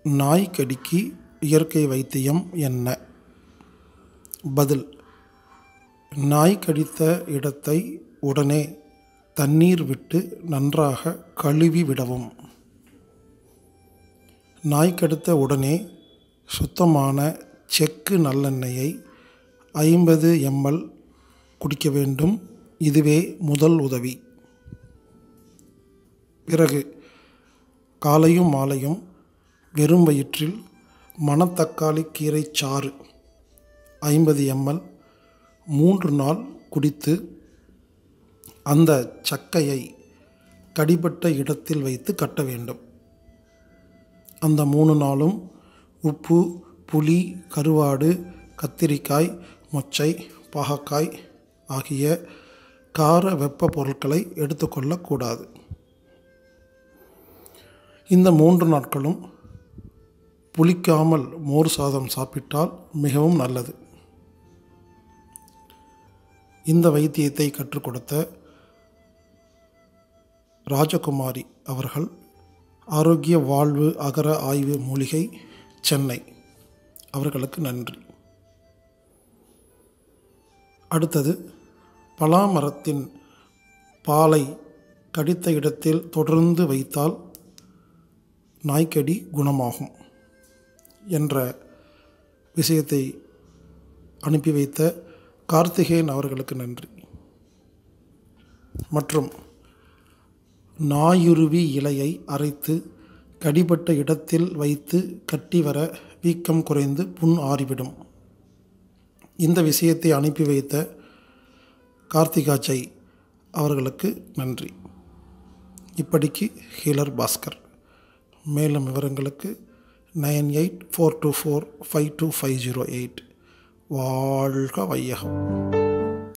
நாய்க்கடிக்கு இயற்கை வைத்தியம் என்ன பதில் நாய் கடித்த இடத்தை உடனே தண்ணீர் விட்டு நன்றாக கழுவி விடவும் நாய் கடித்த உடனே சுத்தமான செக்கு நல்லெண்ணெயை ஐம்பது எம்எல் குடிக்க வேண்டும் இதுவே முதல் உதவி பிறகு காலையும் மாலையும் வெறும் வயிற்றில் மணத்தக்காளி கீரை சாறு ஐம்பது எம்எல் மூன்று நாள் குடித்து அந்த சக்கையை கடிபட்ட இடத்தில் வைத்து கட்ட வேண்டும் அந்த மூணு நாளும் உப்பு புளி கருவாடு கத்திரிக்காய் மொச்சை பாகக்காய் ஆகிய கார வெப்ப பொருட்களை எடுத்துக்கொள்ளக்கூடாது இந்த மூன்று நாட்களும் புளிக்காமல் மோர் சாதம் சாப்பிட்டால் மிகவும் நல்லது இந்த வைத்தியத்தை கற்றுக் கொடுத்த ராஜகுமாரி அவர்கள் ஆரோக்கிய வாழ்வு அகர ஆய்வு மூலிகை சென்னை அவர்களுக்கு நன்றி அடுத்தது பலாமரத்தின் பாலை கடித்த இடத்தில் தொடர்ந்து வைத்தால் நாய்க்கடி குணமாகும் என்ற விஷயத்தை அனுப்பி வைத்த கார்த்திகேயன் அவர்களுக்கு நன்றி மற்றும் நாயுருவி இலையை அரைத்து கடிபட்ட இடத்தில் வைத்து கட்டி வர வீக்கம் குறைந்து புண் ஆறிவிடும் இந்த விஷயத்தை அனுப்பி வைத்த கார்த்திகாச்சை அவர்களுக்கு நன்றி இப்படிக்கு ஹீலர் பாஸ்கர் மேலும் விவரங்களுக்கு nine eight four two four five two five zero eight வாழ்க வையகம்